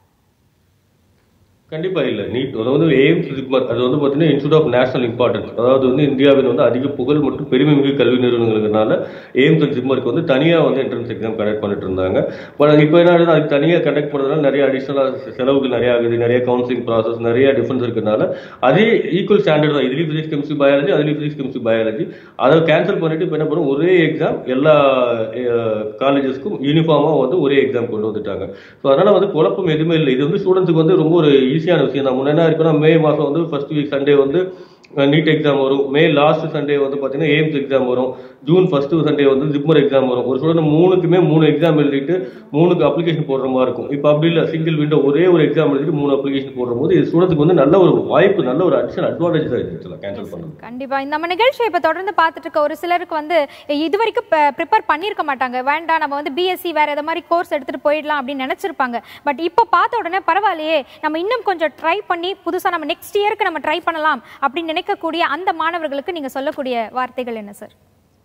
கண்டிப்பா இல்ல நீட் அது வந்து எய்ம்ஸ் ஜிப்மர் அது வந்து பாத்தீங்கன்னா இன்ஸ்டியூட் ஆஃப் நேஷனல் இம்பார்ட்டன்ஸ் அதாவது வந்து இந்தியாவில் வந்து அதிக புகழ் மற்றும் பெருமைமிகு கல்வி நிறுவனங்களுக்குனால எய்ம்ஸ் அண்ட் ஜிப்மருக்கு வந்து தனியா வந்து என்ட்ரன்ஸ் எக்ஸாம் கண்டக்ட் பண்ணிட்டு இருந்தாங்க பட் இப்போ என்ன ஆகுதுன்னா அது தனியா கண்டக்ட் பண்ணுறதுனால நிறைய அடிஷனலாக செலவுகள் நிறைய ஆகுது நிறைய கவுன்சிலிங் ப்ராசஸ் நிறைய டிஃபரன்ஸ் இருக்கிறதுனால அதே ஈக்குவல் ஸ்டாண்டர்ட் தான் இதுலேயும் பிசிக்ஸ் கெமிஸ்ட்ரி பயாலஜி அதுலேயும் பிசிக்ஸ் கெமிஸ்ட்ரி பயாலஜி அதை கேன்சல் பண்ணிட்டு இப்போ என்ன பண்ணும் ஒரே எக்ஸாம் எல்லா காலேஜஸ்க்கும் யூனிஃபார்மாக வந்து ஒரே எக்ஸாம் கொண்டு வந்துட்டாங்க ஸோ அதனால வந்து குழப்பம் எதுவுமே இல்லை இது வந்து ஸ்டூடெண்ட்ஸுக்கு வந்து ரொம்ப ஒரு ஈஸியான விஷயம் தான் முன்ன என்ன இருக்குன்னா மே மாதம் வந்து ஃபர்ஸ்ட் வீக் சண்டே வந்து நீட் எக்ஸாம் வரும் மே லாஸ்ட் சண்டே வந்து பார்த்தீங்கன்னா எய்ம்ஸ் எக்ஸாம் வரும் ஜூன் ஃபர்ஸ்ட் சண்டே வந்து ஜிப்மர் எக்ஸாம் வரும் ஒரு ஸ்டூடெண்ட் மூணுக்குமே மூணு எக்ஸாம் எழுதிட்டு மூணுக்கு அப்ளிகேஷன் போடுற மாதிரி இருக்கும் இப்போ அப்படி இல்லை சிங்கிள் விண்டோ ஒரே ஒரு எக்ஸாம் எழுதிட்டு மூணு அப்ளிகேஷன் போடுற போது இது ஸ்டூடெண்ட்க்கு வந்து நல்ல ஒரு வாய்ப்பு நல்ல ஒரு அடிஷனல் அட்வான்டேஜ் தான் இருந்துச்சு கேன்சல் பண்ணது கண்டிப்பா இந்த நம்ம நிகழ்ச்சியை இப்போ தொடர்ந்து பார்த்துட்டு இருக்க ஒரு சிலருக்கு வந்து இது வரைக்கும் ப்ரிப்பேர் பண்ணியிருக்க மாட்டாங்க வேண்டாம் நம்ம வந்து பிஎஸ்சி வேற எதை மாதிரி கோர்ஸ் எடுத்துட்டு போயிடலாம் அப்படின்னு நினைச்சிருப்பாங்க பட் இப்போ பார்த்த உடனே பரவாயில்லையே நம்ம இன்னும் கொஞ்சம் ட்ரை பண்ணி புதுசா நம்ம நெக்ஸ்ட் இயருக்கு நம்ம ட்ரை பண்ணலாம் அப்படின்னு நினைக்கக்கூடிய அந்த மாணவர்களுக்கு நீங்க சொல்லக்கூடிய வார்த்தைகள் என்ன சார்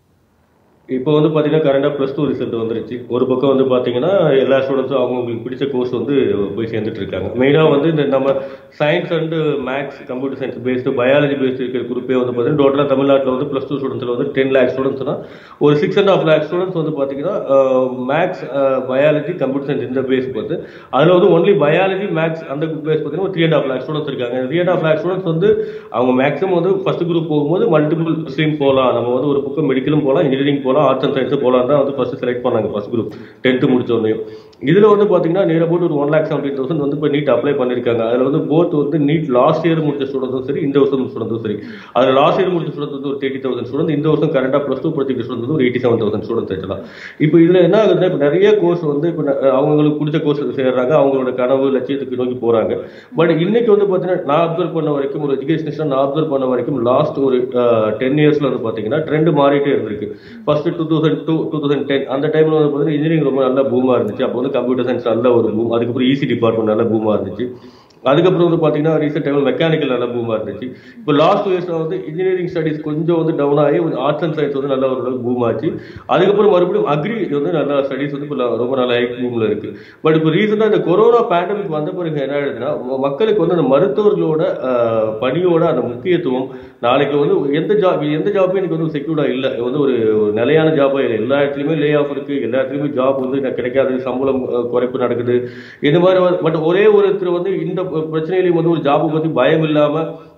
இப்போ வந்து பார்த்தீங்கன்னா கரண்டாக ப்ளஸ் டூ ரிசல்ட் வந்துருச்சு ஒரு பக்கம் வந்து பார்த்தீங்கன்னா எல்லா ஸ்டூடெண்ட்ஸும் அவங்களுக்கு பிடிச்ச கோர்ஸ் வந்து போய் சேர்ந்துட்டு இருக்காங்க மெயினாக வந்து இந்த நம்ம science and maths computer science based biology based இருக்கிற குரூப்பே வந்து பார்த்தீங்கன்னா டோட்டலாக தமிழ்நாட்டில் வந்து ப்ளஸ் டூ ஸ்டூடெண்ட்ஸில் வந்து டென் லேக் ஸ்டூடெண்ட்ஸ்னா ஒரு six and half lakh students வந்து பார்த்தீங்கன்னா மேக்ஸ் பயாலஜி கம்ப்யூட்டர் சயின்ஸ் இந்த பேஸ் பார்த்து அதில் வந்து ஒன்லி பயாலஜி மேக்ஸ் அந்த பேஸ் பார்த்தீங்கன்னா ஒரு three and half lakh students இருக்காங்க three and half lakh students வந்து அவங்க மேக்ஸிமம் வந்து ஃபர்ஸ்ட் குரூப் போகும்போது மல்டிபிள் ஸ்ட்ரீம் போகலாம் நம்ம வந்து ஒரு பக்கம் மெடிக்கலும் போகலாம் இன்ஜினியரிங் போகலாம் ஆர்ட்ஸ் அண்ட் சயின்ஸ் போகலாம் தான் வந்து ஃபர்ஸ்ட் செலக்ட் பண்ணாங்க ஃபர்ஸ்ட் குரூப் டென்த்து முடிச்ச உடனே இதில் வந்து பார்த்தீங்கன்னா நேராக போட்டு ஒரு ஒன் லேக் செவன்டீன் தௌசண்ட் வந்து இப்போ நீட் அப்ளை பண்ணியிருக்காங்க அதில் வந்து போத் வந்து நீட் லாஸ்ட் இயர் முடிச்ச ஸ்டூடெண்ட்ஸும் சரி இந்த வருஷம் ஸ்டூடெண்ட்ஸும் சரி அதில் லாஸ்ட் இயர் முடிச்ச ஸ்டூடெண்ட் வந்து ஒரு தேர்ட்டி தௌசண்ட் ஸ்டூடெண்ட் இந்த வருஷம் கரெக்டாக ப்ளஸ் டூ படிச்சிருக்க ஸ்டூடெண்ட் வந்து ஒரு எயிட்டி செவன் தௌசண்ட் ஸ்டூடெண்ட்ஸ் ஆச்சலாம் இப்போ இதில் என்ன ஆகுதுன்னா இப்போ நிறைய கோர்ஸ் வந்து இப்போ அவங்களுக்கு பிடிச்ச கோர்ஸ் சேர்றாங்க அவங்களோட கனவு லட்சியத்துக்கு நோக்கி போகிறாங்க பட் இன்னைக்கு வந்து பார்த்தீங்கன்னா நான் அப்சர்வ் பண்ண வரைக்கும் ஒரு எஜுகேஷனிஸ்டாக நான் அப்சர்வ் பண்ண வரைக்கும் லாஸ்ட் ஒரு டென் இயர்ஸில் வந்து பார்த்தீங்கன்னா ட்ரெண்ட் மாறிட்டே இருந்திருக்கு first two thousand to two thousand ten அந்த டைமில் வந்து பார்த்தீங்கன்னா இன்ஜினியரிங் ரொம்ப நல்ல பூமாக இருந்துச்சு அப்போ வந்து கம்ப்யூட்டர் சயின்ஸ் நல்ல ஒரு பூம் அதுக்கப்புறம் ஈசி டிபார்ட்மெண்ட் நல்ல பூமாக இருந்துச்சு அதுக்கப்புறம் வந்து பார்த்தீங்கன்னா ரீசெண்ட் டைமில் மெக்கானிக்கல் நல்ல பூமாக இருந்துச்சு இப்போ லாஸ்ட் இயர்ஸில் வந்து இன்ஜினியரிங் ஸ்டடீஸ் கொஞ்சம் வந்து டவுன் ஆகி ஆர்ட்ஸ் அண்ட் சயின்ஸ் வந்து நல்ல ஒரு பூம் ஆச்சு அதுக்கப்புறம் மறுபடியும் அக்ரி வந்து நல்ல ஸ்டடீஸ் வந்து இப்போ ரொம்ப நல்ல ஹை பூமில் இருக்கு பட் இப்போ ரீசெண்டாக இந்த கொரோனா பேண்டமிக் வந்த பிறகு என்ன ஆயிடுதுன்னா மக்களுக்கு வந்து அந்த மருத்துவர்களோட பணியோட அந்த முக்கியத்துவம் நாளைக்கு வந்து எந்த ஜாப் எந்த ஜாப்பும் எனக்கு வந்து செக்யூர்டா இல்லை வந்து ஒரு நிலையான ஜாபா இல்லை எல்லா இடத்துலையுமே லே ஆஃப் இருக்கு எல்லா இடத்துலையுமே ஜாப் வந்து கிடைக்காது சம்பளம் குறைப்பு நடக்குது இது மாதிரி பட் ஒரே ஒருத்தர் வந்து இந்த பிரச்சனையிலையும் வந்து ஒரு ஜாபை பத்தி பயம் இல்லாம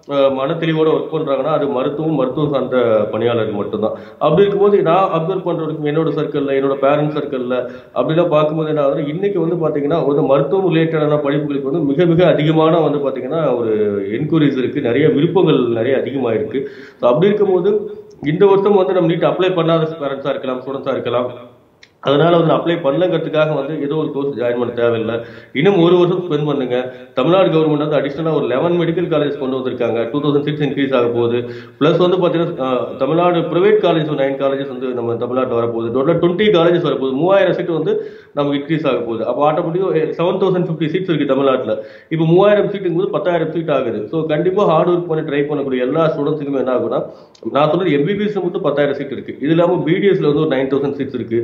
மன தெளிவோட ஒர்க் பண்றாங்கன்னா அது மருத்துவம் மருத்துவம் சார்ந்த பணியாளர்கள் மட்டும்தான் அப்படி இருக்கும்போது நான் அப்சர்வ் பண்றதுக்கும் என்னோட சர்க்கிள்ல என்னோட பேரண்ட் சர்க்கிள்ல அப்படிலாம் பார்க்கும்போது என்ன ஆகுது இன்னைக்கு வந்து பாத்தீங்கன்னா ஒரு மருத்துவம் ரிலேட்டடான படிப்புகளுக்கு வந்து மிக மிக அதிகமான வந்து பாத்தீங்கன்னா ஒரு என்கொயரிஸ் இருக்கு நிறைய விருப்பங்கள் நிறைய அதிகமாயிருக்கு ஸோ அப்படி இருக்கும்போது இந்த வருஷம் வந்து நம்ம நீட் அப்ளை பண்ணாத பேரண்ட்ஸா இருக்கலாம் ஸ்டூடெண்ட்ஸா இருக்கலாம் அதனால வந்து அப்ளை பண்ணலங்கிறதுக்காக வந்து ஏதோ ஒரு கோர்ஸ் ஜாயின் பண்ண தேவையில்லை இன்னும் ஒரு வருஷம் ஸ்பெண்ட் பண்ணுங்க தமிழ்நாடு கவர்மெண்ட் வந்து அடிஷனலாக ஒரு லெவன் மெடிக்கல் காலேஜ் கொண்டு வந்திருக்காங்க டூ தௌசண்ட் சிக்ஸ் இன்க்ரீஸ் ஆக போகுது ப்ளஸ் வந்து பார்த்தீங்கன்னா Tamil Nadu private college nine colleges வந்து நம்ம தமிழ்நாட்டில் வரப்போகுது டோட்டலாக டுவெண்ட்டி காலேஜஸ் வரப்போகுது மூவாயிரம் சீட் வந்து நமக்கு இன்க்ரீஸ் ஆக போகுது அப்போ ஆட்டோமேட்டிக்காக செவன் தௌசண்ட் ஃபிஃப்டி சீட்ஸ் இருக்குது தமிழ்நாட்டில் இப்போ மூவாயிரம் சீட்டுங்கும் போது பத்தாயிரம் சீட் ஆகுது ஸோ கண்டிப்பாக ஹார்ட் ஒர்க் பண்ணி ட்ரை பண்ணக்கூடிய எல்லா ஸ்டூடெண்ட்ஸுக்குமே என்ன ஆகும்னா நான் சொல்றது எம்பிபிஎஸ் மட்டும் பத்தாயிரம் சீட் இருக்கு இது இல்லாமல் பிடிஎஸ்ல வந்து ஒரு நைன் தௌசண்ட் சீட்ஸ் இருக்கு நைன்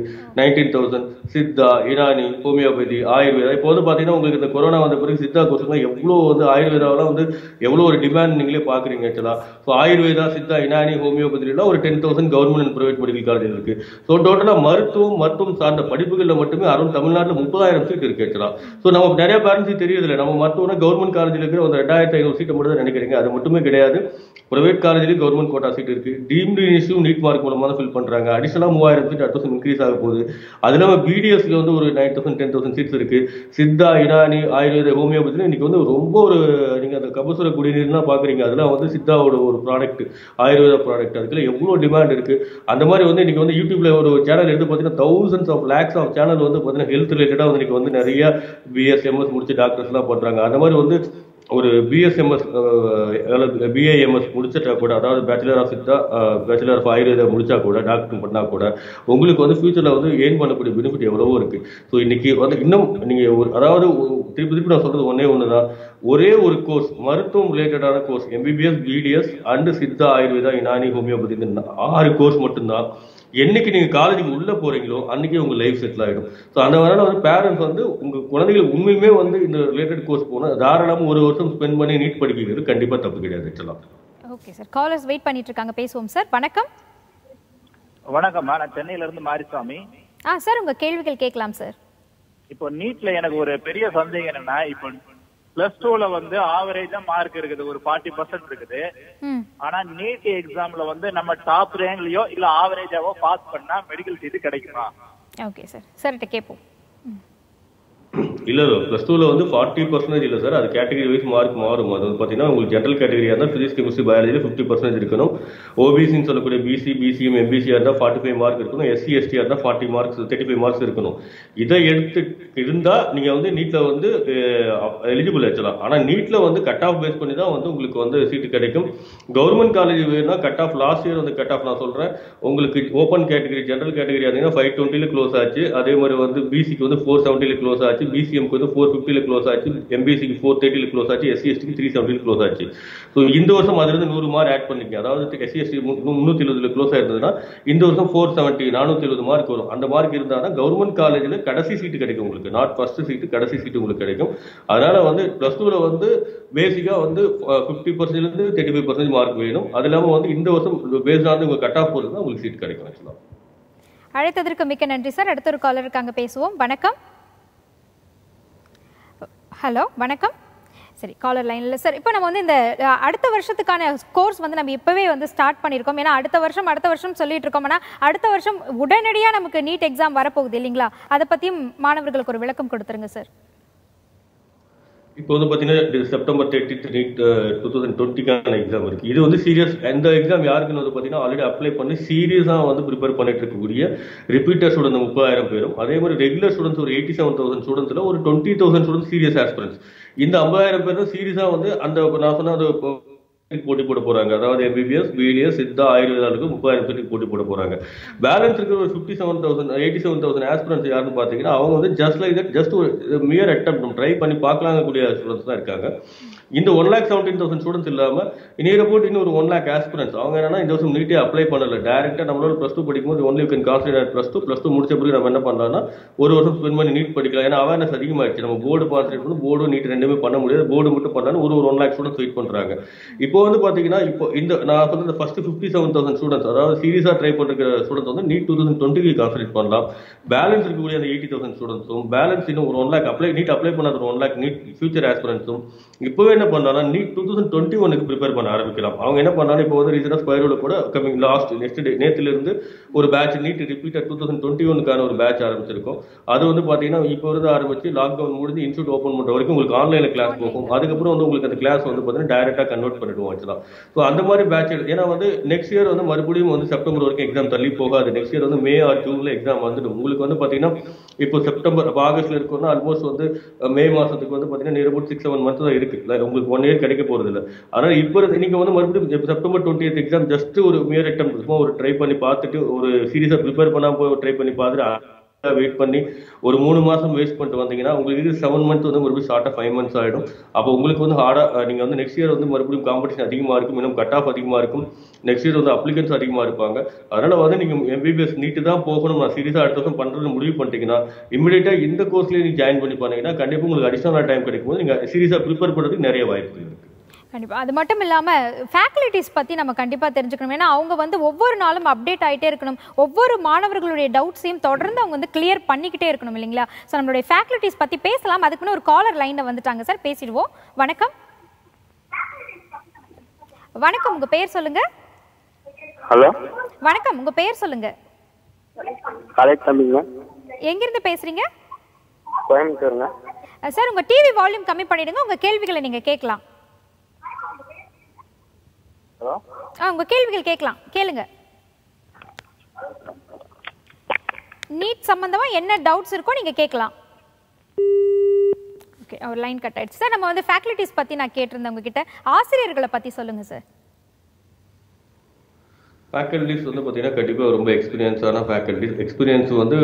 நைன்டீன் தௌசண்ட் சித்தா இரானி ஹோமியோபதி ஆயுர்வேதா இப்போ வந்து பார்த்தீங்கன்னா உங்களுக்கு இந்த கொரோனா வந்த பிறகு சித்தா கோர்ஸ்லாம் எவ்வளோ வந்து ஆயுர்வேதாவெல்லாம் வந்து எவ்வளோ ஒரு டிமாண்ட் நீங்களே பார்க்குறீங்க ஆக்சுவலாக ஸோ ஆயுர்வேதா சித்தா இனானி ஹோமியோபதிலாம் ஒரு ten thousand government and private medical college இருக்கு ஸோ டோட்டலாக மருத்துவம் மருத்துவம் சார்ந்த படிப்புகளில் மட்டுமே அரௌண்ட் தமிழ்நாட்டில் முப்பதாயிரம் சீட் இருக்கு ஆக்சுவலாக ஸோ நம்ம நிறைய பேரண்ட்ஸுக்கு தெரியதில்லை நம்ம மருத்துவம்னா கவர்மெண்ட் காலேஜில் இருக்கிற ஒரு ரெண்டாயிரத்தி ஐநூறு சீட்டை மட்டும் தான் நினைக்கிறீங்க அது மட்டுமே கிடையாது பிரைவேட் காலேஜ்லேயும் கவர்மெண்ட் கோட்டா சீட் இருக்கு டீம்டு யூனிவர்சிட்டியும் நீட் மார்க் மூலமாக தான் ஃபில் பண்றாங்க அடிஷனலாக மூவாயிரம் சீட் அடுத்த வருஷம் இன்க்ரீஸ் ஆக போகுது அது இல்லாமல் பிடிஎஸ்ல வந்து ஒரு nine thousand ten thousand seats இருக்கு சித்தா இரானி ஆயுர்வேத ஹோமியோபதியில் இன்னைக்கு வந்து ரொம்ப ஒரு நீங்க அந்த கபசுர குடிநீர்லாம் பாக்குறீங்க அதெல்லாம் வந்து சித்தாவோட ஒரு ப்ராடக்ட் ஆயுர்வேத ப்ராடக்ட் அதுக்குள்ள எவ்வளோ டிமாண்ட் இருக்கு அந்த மாதிரி வந்து இன்னைக்கு வந்து யூடியூப்ல ஒரு சேனல் எடுத்து பார்த்தீங்கன்னா thousands of lakhs of channel வந்து பார்த்தீங்கன்னா ஹெல்த் ரிலேட்டடாக வந்து இன்னைக்கு வந்து நிறைய பிஎஸ்எம்எஸ் முடிச்ச டாக்டர்ஸ்லாம் பண்றாங்க அந்த மாதிரி வந்து ஒரு பிஎஸ்எம்எஸ் பிஏஎம்எஸ் முடிச்சிட்டா கூட அதாவது bachelor of Siddha bachelor of Ayurveda முடிச்சா கூட டாக்டர் பண்ணா கூட உங்களுக்கு வந்து ஃபியூச்சர்ல வந்து ஏர்ன் பண்ணக்கூடிய பெனிஃபிட் எவ்வளவோ இருக்கு ஸோ இன்னைக்கு வந்து இன்னும் நீங்க ஒரு அதாவது ஒரு- திருப்பி திருப்பி நான் சொல்றது ஒன்னே ஒண்ணுதான் ஒரே ஒரு கோர்ஸ் மருத்துவம் ரிலேட்டடான course MBBS BDS and Siddha Ayurveda Unani homeopathy இந்த ஆறு கோர்ஸ் மட்டும்தான் என்னைக்கு நீங்க காலேஜுக்கு உள்ள போறீங்களோ அன்னைக்கே உங்க லைஃப் செட்டில் ஆயிடும் ஸோ அந்த வரையில வந்து பேரண்ட்ஸ் வந்து உங்க குழந்தைகள் உண்மையுமே வந்து இந்த ரிலேட்டட் கோர்ஸ் போனா தாராளமா ஒரு வருஷம் ஸ்பெண்ட் பண்ணி நீட் படிக்கிறது கண்டிப்பா தப்பு கிடையாது ஆக்சுவலாக ஓகே சார் காலர்ஸ் வெயிட் பண்ணிட்டு இருக்காங்க பேசுவோம் சார் வணக்கம் வணக்கம்மா நான் சென்னையில இருந்து மாரிசாமி ஆ சார் உங்க கேள்விகள் கேட்கலாம் சார் இப்போ நீட்ல எனக்கு ஒரு பெரிய சந்தேகம் என்னன்னா இப்போ பிளஸ் டூல வந்து ஆவரேஜா மார்க் இருக்குது ஒரு ஃபார்ட்டி பர்சன்ட் இருக்குது ம் ஆனா நீட் எக்ஸாம்ல வந்து நம்ம டாப் ரேங்க்லயோ இல்ல ஆவரேஜாவோ பாஸ் பண்ணா மெடிக்கல் சீட் கிடைக்குமா ஓகே சார் சார்கிட்ட கேட்போம் இல்ல பிளஸ் டூல வந்து ஃபார்ட்டி பர்சன்டேஜ் இல்ல சார் அது கேட்டகரி வைஸ் மார்க் மாறும் அது வந்து பாத்தீங்கன்னா உங்களுக்கு ஜென்ரல் கேட்டகரியா இருந்தால் பிசிக்ஸ் கெமிஸ்ட்ரி பயாலஜில ஃபிஃப்டி பர்சன்டேஜ் இருக்கணும் ஓபிசின்னு சொல்லக்கூடிய பிசி பிசிஎம் எம்பிசியா இருந்தால் ஃபார்ட்டி ஃபைவ் மார்க் இருக்கணும் எஸ்சி எஸ்டி இருந்தால் forty marks thirty five marks இருக்கணும் இதை எடுத்து இருந்தா நீங்க வந்து நீட்ல வந்து எலிஜிபிள் ஆச்சலாம் ஆனா நீட்ல வந்து கட் ஆஃப் பேஸ் பண்ணி தான் வந்து உங்களுக்கு வந்து சீட்டு கிடைக்கும் கவர்மெண்ட் காலேஜ் வேணும்னா கட் ஆஃப் லாஸ்ட் இயர் வந்து கட் ஆஃப் நான் சொல்றேன் உங்களுக்கு ஓப்பன் கேட்டகரி ஜென்ரல் கேட்டகரி பார்த்தீங்கன்னா ஃபைவ் டுவெண்ட்டில க்ளோஸ் ஆச்சு அதே மாதிரி வந்து பிசிக்கு வந்து ஃபோர் செவன்ட்டில க்ளோஸ் ஆச்சு பிசிஎம்க்கு வந்து ஃபோர் ஃபிஃப்டில க்ளோஸ் ஆச்சு எம்பிசிக்கு ஃபோர் தேர்ட்டில க்ளோஸ் ஆச்சு எஸ்சி எஸ்டிக்கு த்ரீ செவன்ட்டில க்ளோஸ் ஆச்சு ஸோ இந்த வருஷம் அதுல இருந்து நூறு மார்க் ஆட் பண்ணிக்க அதாவது எஸ்சி எஸ்டி முந்நூற்றி எழுபதுல க்ளோஸ் ஆயிருந்ததுன்னா இந்த வருஷம் ஃபோர் செவன்ட்டி நானூற்றி எழுபது மார்க் வரும் அந்த மார்க் இருந்தால் தான் கவர்மெண்ட் காலேஜில் கடைசி சீட்டு கிடைக்கும் உங்களுக்கு நாட் ஃபர்ஸ்ட் சீட்டு கடைசி சீட்டு உங்களுக்கு கிடைக்கும் அதனால வந்து ப்ளஸ் டூவில் வந்து பேசிக்காக வந்து ஃபிஃப்டி பர்சன்ட்லேருந்து தேர்ட்டி ஃபைவ் பர்சன்டேஜ் மார்க் வேணும் அது இல்லாமல் வந்து இந்த வருஷம் பேஸ்ட் ஆன் உங்கள் கட் ஆஃப் போகிறது தான் உங்களுக்கு சீட் கிடைக்கும் ஆக்சுவலாக அழைத்ததற்கு மிக்க நன்றி சார் அடுத்த ஒரு காலர் இருக்காங்க பேசுவோம் வணக்கம் ஹலோ வணக்கம் சரி காலர் லைன்ல சார் இப்போ நம்ம வந்து இந்த அஹ், அடுத்த வருஷத்துக்கான கோர்ஸ் வந்து நம்ம இப்பவே வந்து ஸ்டார்ட் பண்ணியிருக்கோம் ஏன்னா அடுத்த வருஷம் அடுத்த வருஷம் சொல்லிட்டு இருக்கோம்னா அடுத்த வருஷம் உடனடியாக நமக்கு நீட் எக்ஸாம் வரப்போகுது இல்லைங்களா அதை பற்றியும் மாணவர்களுக்கு ஒரு விளக்கம் கொடுத்துருங்க சார் இப்போ வந்து பார்த்தீங்கன்னா September thirty NEET two thousand டுவெண்ட்டிக்கான எக்ஸாம் இருக்கு இது வந்து சீரியஸ் இந்த எக்ஸாம் யாருக்குன்னு வந்து பார்த்தீங்கன்னா ஆல்ரெடி அப்ளை பண்ணி சீரியஸாக வந்து ப்ரிப்பேர் பண்ணிட்டு இருக்கக்கூடிய ரிப்பீட்டர் ஸ்டூடெண்ட் முப்பதாயிரம் பேரும் அதே மாதிரி ரெகுலர் ஸ்டூடெண்ட்ஸ் ஒரு எயிட்டி செவன் தௌசண்ட் ஸ்டூடெண்ட்ஸில் ஒரு twenty thousand student serious aspirants இந்த ஐம்பதாயிரம் பேரும் சீரியஸாக வந்து அந்த நான் சொன்ன அந்த போட்டி போட போறாங்க அதாவது எம்பிபிஎஸ் பிடிஎஸ் சித்தா ஆயுர்வேதாவுக்கு முப்பதாயிரம் பேருக்கு போட்டி போட போறாங்க பேலன்ஸ் இருக்கிற ஒரு fifty seven thousand eighty seven thousand aspirants யாருன்னு பார்த்தீங்கன்னா அவங்க வந்து ஜஸ்ட் லைக் தட் ஜஸ்ட் ஒரு மியர் அட்டம் ட்ரை பண்ணி பார்க்கலாங்க கூடிய ஸ்டூடெண்ட்ஸ் தான் இருக்காங்க இந்த one lakh seventeen thousand students இல்லாம இனியர் போட்டு இன்னும் ஒரு ஒன் லேக் ஆஸ்பிரன்ஸ் அவங்க என்னன்னா இந்த வருஷம் நீட்டே அப்ளை பண்ணல டேரக்டா நம்மளோட ப்ளஸ் டூ படிக்கும்போது only can concentrate plus two plus two முடிச்ச பிறகு நம்ம என்ன பண்ணலாம்னா ஒரு வருஷம் ஸ்பெண்ட் பண்ணி நீட் படிக்கலாம் ஏன்னா அவேர்னஸ் அதிகமாயிடுச்சு நம்ம போர்டு கான்சன்ட்ரேட் பண்ணி போர்டு நீட் ரெண்டுமே பண்ண முடியாது போர்டு மட்டும் பண்ணாலும் ஒரு ஒரு ஒன் லேக் ஸ்டூடெண்ட்ஸ் வெயிட் பண்றாங்க இப்போ வந்து பாத்தீங்கன்னா இப்போ இந்த நான் சொன்ன இந்த first fifty seven thousand students அதாவது சீரியஸா ட்ரை பண்ணிருக்கிற ஸ்டூடெண்ட்ஸ் வந்து NEET two thousand twenty concentrate பண்ணலாம் பேலன்ஸ் இருக்கக்கூடிய அந்த எயிட்டி தௌசண்ட் ஸ்டூடெண்ட்ஸும் பேலன்ஸ் இன்னும் ஒரு one lakh apply NEET apply பண்ணாத ஒரு ஒன் லேக் நீட் ஃபியூச்சர் ஆஸ்பிரன்ஸும் இப்போவே என்ன பண்ணலாம் நீட் டூ தௌசண்ட் டுவெண்ட்டி ஒனுக்கு ப்ரிப்பேர் பண்ண ஆரம்பிக்கலாம் அவங்க என்ன பண்ணாலும் இப்போ வந்து ரீசனாக ஸ்பைரோல கூட கமிங் லாஸ்ட் நெக்ஸ்ட் டே நேத்துல இருந்து ஒரு batch NEET repeater two thousand twenty ஒனுக்கான ஒரு பேட்ச் ஆரம்பிச்சிருக்கும் அது வந்து பாத்தீங்கன்னா இப்போ இருந்து ஆரம்பிச்சு லாக்டவுன் முடிஞ்சு இன்ஸ்டியூட் ஓப்பன் பண்ற வரைக்கும் உங்களுக்கு ஆன்லைன்ல கிளாஸ் போகும் அதுக்கப்புறம் வந்து உங்களுக்கு அந்த கிளாஸ் வந்து பாத்தீங்கன்னா டைரக்டா கன்வெர்ட் பண்ணிடுவோம் ஆக்சுவலா ஸோ அந்த மாதிரி பேட்ச் ஏன்னா வந்து நெக்ஸ்ட் இயர் வந்து மறுபடியும் வந்து செப்டம்பர் வரைக்கும் எக்ஸாம் தள்ளி போகாது நெக்ஸ்ட் இயர் வந்து மே ஆர் ஜூன்ல எக்ஸாம் வந்துடும் உங்களுக்கு வந்து பாத்தீங்கன்னா இப்போ செப்டம்பர் அப்ப ஆகஸ்ட்ல இருக்கோம்னா ஆல்மோஸ்ட் வந்து அஹ், மே மாசத்துக்கு வந்து பாத்தீங்கன்னா near about six seven months தான் இருக்கு இல்ல, உங்களுக்கு ஒன் இயர் கிடைக்க போறது இல்ல அதனால இப்போ இருந்து- நீங்க வந்து மறுபடியும் இப்ப செப்டம்பர் டுவெண்ட்டி எக்ஸாம் ஜஸ்ட் ஒரு மியர் அட்டம் சும்மா ஒரு ட்ரை பண்ணி பார்த்துட்டு ஒரு சீரியஸா ப்ரிப்பேர் பண்ணாம போய் ட்ரை பண்ணி பார்த்துட்டு வெயிட் பண்ணி ஒரு மூணு மாசம் வேஸ்ட் பண்ணிட்டு வந்தீங்கன்னா உங்களுக்கு இது செவன் மந்த் வந்து மறுபடியும் ஷார்ட்டாக ஃபைவ் மந்த்ஸ் ஆயிடும் அப்போ உங்களுக்கு வந்து ஹார்டாக நீங்கள் வந்து நெக்ஸ்ட் இயர் வந்து மறுபடியும் காம்படிஷன் அதிகமாக இருக்கும் இன்னும் கட் ஆஃப் அதிகமாக இருக்கும் நெக்ஸ்ட் இயர் வந்து அப்ளிகன்ஸ் அதிகமாக இருப்பாங்க அதனால வந்து நீங்கள் எம்பிபிஎஸ் நீட்டு தான் போகணும் நான் சீரியஸாக அடுத்த வருஷம் பண்ணுறது முடிவு பண்ணிட்டீங்கன்னா இமீடியட்டாக இந்த கோர்ஸ்லேயே நீங்கள் ஜாயின் பண்ணி பண்ணீங்கன்னா கண்டிப்பாக உங்களுக்கு அடிஷனல் டைம் கிடைக்கும் போது நீங்கள் சீரியஸாக ப்ரிப்பேர் பண்ணுறதுக்கு நிறைய வாய்ப்பு இருக்கு கண்டிப்பா அது மட்டும் இல்லாம ஃபேக்கல்டிஸ் பத்தி நம்ம கண்டிப்பா தெரிஞ்சுக்கணும் ஏன்னா அவங்க வந்து ஒவ்வொரு நாளும் அப்டேட் ஆயிட்டே இருக்கணும் ஒவ்வொரு மாணவர்களுடைய டவுட்ஸையும் தொடர்ந்து அவங்க வந்து கிளியர் பண்ணிக்கிட்டே இருக்கணும் இல்லைங்களா ஸோ நம்மளுடைய ஃபேக்கல்டிஸ் பத்தி பேசலாம் அதுக்குன்னு ஒரு காலர் லைன்ல வந்துட்டாங்க சார் பேசிடுவோம் வணக்கம் வணக்கம் உங்க பெயர் சொல்லுங்க ஹலோ வணக்கம் உங்க பெயர் சொல்லுங்க கலை தம்பிங்க எங்கிருந்து பேசுறீங்க கோயம்புத்தூருங்க அஹ் சார் உங்க டிவி வால்யூம் கம்மி பண்ணிடுங்க உங்க கேள்விகளை நீங்க கேட்கலாம் ஹலோ ஆ உங்க கேள்விகள் கேட்கலாம் கேளுங்க நீட் சம்பந்தமா என்ன டவுட்ஸ் இருக்கோ நீங்க கேட்கலாம் ஓகே அவர் லைன் கட் ஆயிடுச்சு சார் நம்ம வந்து ஃபேக்கல்டிஸ் பத்தி நான் கேட்டிருந்தேன் உங்ககிட்ட ஆசிரியர்களை பத்தி சொல்லுங்க சார் ஃபேக்கல்டிஸ் வந்து பார்த்தீங்கன்னா கண்டிப்பாக ரொம்ப எக்ஸ்பீரியன்ஸான ஃபேக்கல்டிஸ் எக்ஸ்பீரியன்ஸ் வந்து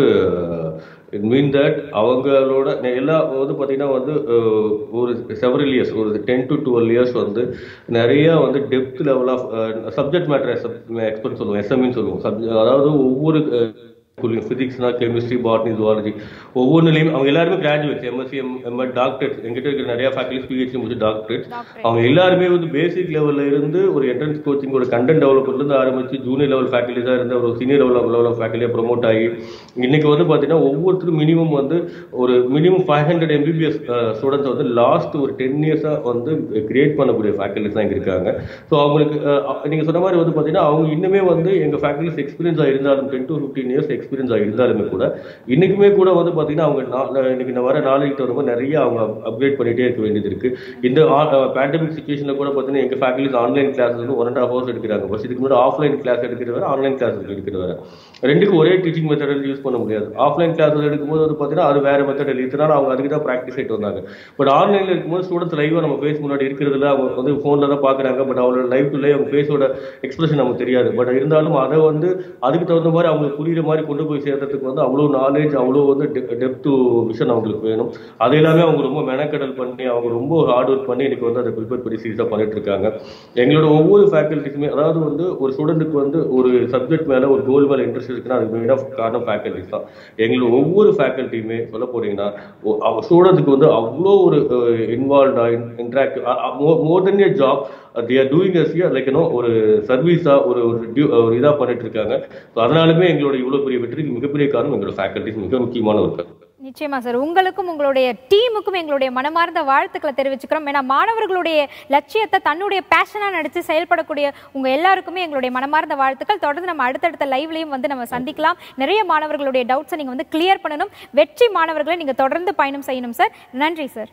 மீன் தட் அவங்களோட நெ- எல்லா வந்து பார்த்தீங்கன்னா வந்து அஹ், ஒரு செவரல் இயர்ஸ் ஒரு டென் டு டுவெல் இயர்ஸ் வந்து நிறைய வந்து depth level of subject matter expert சொல்லுவோம் எஸ்எம்இன்னு சொல்லுவோம் சப்ஜெக்ட் அதாவது ஒவ்வொரு ஃபிசிக்ஸ்னா கெமிஸ்ட்ரி பாட்னி ஜுவாலஜி ஒவ்வொன்றுலையும் அவங்க எல்லாருமே கிராஜுவேட்ஸ் எம்எஸ்சி எம்எட் டாக்டர்ஸ் எங்கிட்ட இருக்கிற நிறைய ஃபேக்கல்டிஸ் பிஹெச்டி முடிச்சு டாக்டரேட் அவங்க எல்லாருமே வந்து பேசிக் லெவல்ல இருந்து ஒரு என்ட்ரன்ஸ் கோச்சிங் ஒரு கண்டென்ட் டெவலப்மெண்ட்ல இருந்து ஆரம்பிச்சு ஜூனியர் லெவல் ஃபேக்கல்டிஸா இருந்து ஒரு சீனியர் லெவல் லெவல் ஆஃப் ஃபேக்கல்டியா ப்ரொமோட் ஆகி இன்னைக்கு வந்து பாத்தீங்கன்னா ஒவ்வொருத்தரும் மினிமம் வந்து ஒரு minimum five hundred MBBS students வந்து லாஸ்ட் ஒரு டென் இயர்ஸா வந்து கிரியேட் பண்ணக்கூடிய ஃபேக்கல்டிஸ் தான் இங்க இருக்காங்க ஸோ அவங்களுக்கு அஹ், நீங்க சொன்ன மாதிரி வந்து பாத்தீங்கன்னா அவங்க இன்னுமே வந்து எங்க ஃபேக்கல்டிஸ் எக்ஸ்பீரியன்ஸ் இருந்தாலும் ten to fifteen years experience இருந்தாலுமே கூட இன்னைக்குமே கூட வந்து பாத்தீங்கன்னா அவங்க நா- இன்னைக்கு நான் வர நாளைக்கு தகுந்த நிறைய அவங்க அப்கிரேட் பண்ணிட்டே இருக்க வேண்டியது இருக்கு இந்த பேண்டமிக் சுச்சுவேஷன்ல கூட பாத்தீங்கன்னா எங்க ஃபேக்கல்டிஸ் ஆன்லைன் கிளாஸ் வந்து ஒன் அண்ட் ஹாஃப் ஹவர்ஸ் எடுக்கிறாங்க பஸ் இதுக்கு முன்னாடி ஆஃப்லைன் கிளாஸ் எடுக்கிறது வேற ஆன்லைன் கிளாஸ் எடுக்கிறது வேற ரெண்டுக்கும் ஒரே டீச்சிங் மெத்தட் யூஸ் பண்ண முடியாது ஆஃப்லைன் கிளாஸ் எடுக்கும்போது வந்து பாத்தீங்கன்னா அது வேற மெத்தட் இதனால அவங்க அதுக்கு தான் ப்ராக்டிஸ் ஆயிட்டு வந்தாங்க பட் ஆன்லைன்ல இருக்கும்போது ஸ்டூடெண்ட்ஸ் லைவா நம்ம ஃபேஸ் முன்னாடி இருக்கிறதுல அவங்க வந்து ஃபோன்ல தான் பாக்குறாங்க பட் அவங்களோட லைவ் டு லைவ் அவங்க ஃபேஸோட எக்ஸ்பிரஷன் நமக்கு தெரியாது பட் இருந்தாலும் அதை வந்து அதுக்கு தகுந்த மாதிரி அவங்களுக்கு புரியுற மாதிரி கொண்டு போய் சேர்றதுக்கு வந்து அவ்வளோ நாலேஜ் அவ்வளோ வந்து டெப்த் விஷன் அவங்களுக்கு வேணும் அது எல்லாமே அவங்க ரொம்ப மெனக்கடல் பண்ணி அவங்க ரொம்ப ஹார்ட் ஒர்க் பண்ணி இன்னைக்கு வந்து அதை ப்ரிப்பேர் பண்ணி சீரியஸாக பண்ணிட்டு இருக்காங்க எங்களோட ஒவ்வொரு ஃபேக்கல்ட்டிஸுமே அதாவது வந்து ஒரு ஸ்டூடெண்ட்டுக்கு வந்து ஒரு சப்ஜெக்ட் மேல ஒரு கோல் மேல இன்ட்ரெஸ்ட் இருக்குன்னா அதுக்கு மெயின் ஆஃப் காரணம் ஃபேக்கல்ட்டிஸ் தான் எங்களோட ஒவ்வொரு ஃபேக்கல்ட்டியுமே சொல்ல போனீங்கன்னா ஸ்டூடெண்ட்டுக்கு வந்து அவ்வளோ ஒரு இன்வால்வ்டா interact more then a job they are doing us here like you know ஒரு சர்வீஸா ஒரு ஒரு du- ஒரு இதா பண்ணிட்டு இருக்காங்க ஸோ அதனாலுமே எங்களோட இவ்வளவு பெரிய வெற்றிக்கு மிகப்பெரிய காரணம் எங்களோட ஃபேக்கல்ட்டிஸ் மிக முக்கியமான ஒரு காரணம் நிச்சயமா சார் உங்களுக்கும் உங்களுடைய டீமுக்கும் எங்களுடைய மனமார்ந்த வாழ்த்துக்களை தெரிவிச்சுக்கிறோம் ஏன்னா மாணவர்களுடைய லட்சியத்தை தன்னுடைய பேஷனா நடிச்சு செயல்படக்கூடிய உங்க எல்லாருக்குமே எங்களுடைய மனமார்ந்த வாழ்த்துக்கள் தொடர்ந்து நம்ம அடுத்தடுத்த லைவ்லயும் வந்து நம்ம சந்திக்கலாம் நிறைய மாணவர்களுடைய டவுட்ஸை நீங்க வந்து கிளியர் பண்ணணும் வெற்றி மாணவர்களை நீங்க தொடர்ந்து பயணம் செய்யணும் சார் நன்றி சார்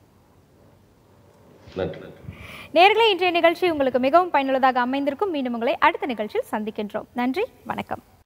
நன்றி நேர்களே இன்றைய நிகழ்ச்சி உங்களுக்கு மிகவும் பயனுள்ளதாக அமைந்திருக்கும் மீண்டும் உங்களை அடுத்த நிகழ்ச்சியில் சந்திக்கின்றோம் நன்றி வணக்கம்